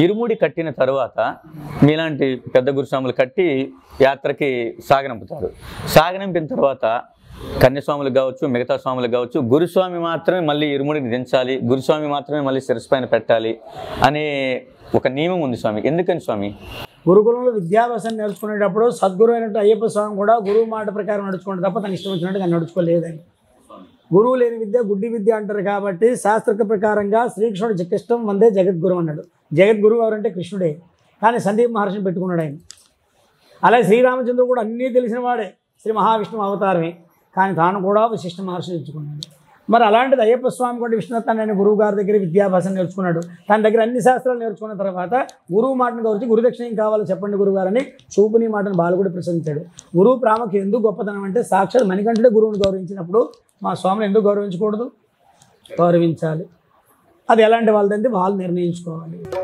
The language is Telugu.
ఇరుముడి కట్టిన తరువాత మీలాంటి పెద్ద గురుస్వాములు కట్టి యాత్రకి సాగనంపుతారు సాగనంపిన తర్వాత కన్యస్వాములకు కావచ్చు మిగతా స్వాములకు కావచ్చు గురుస్వామి మాత్రమే మళ్ళీ ఇరుముడిని దించాలి గురుస్వామి మాత్రమే మళ్ళీ శిరస్సు పైన పెట్టాలి అనే ఒక నియమం ఉంది స్వామి ఎందుకని స్వామి గురుకులంలో విద్యాభ్యాసం నేర్చుకునేటప్పుడు సద్గురు అయినట్టు అయ్యప్ప స్వామి కూడా గురువు మాట ప్రకారం నడుచుకుంటే తప్ప తన ఇష్టం వచ్చినట్టుగా నడుచుకోలేదని గురువు లేని విద్య గుడ్డి విద్య అంటారు కాబట్టి శాస్త్రక ప్రకారంగా శ్రీకృష్ణుడు జగష్టం వందే జగద్గురు అన్నాడు జగద్గురువు ఎవరంటే కృష్ణుడే కానీ సందీప్ మహర్షిని పెట్టుకున్నాడు ఆయన అలాగే శ్రీరామచంద్రుడు కూడా అన్నీ తెలిసిన వాడే శ్రీ మహావిష్ణువు అవతారమే కానీ తాను కూడా వశిష్ఠ మహర్షిని ఎంచుకున్నాడు మరి అలాంటిది అయ్యప్ప స్వామి కూడా విష్ణుదత్తాన్ని అనే గురువు గారి దగ్గర విద్యాభ్యాసం నేర్చుకున్నాడు తన దగ్గర అన్ని శాస్త్రాలు నేర్చుకున్న తర్వాత గురువు మాటను గౌరవించి గురుదక్షిణ ఏం కావాలో చెప్పండి గురువు గారని చూపుని మాటను బాలు కూడా ప్రసంగించాడు గురువు ప్రాముఖ్యం ఎందుకు గొప్పతనం అంటే సాక్షాత్ మణికంఠుడే గురువుని గౌరవించినప్పుడు మా స్వామిని ఎందుకు గౌరవించకూడదు గౌరవించాలి అది ఎలాంటి వాళ్ళదంటే వాళ్ళు నిర్ణయించుకోవాలి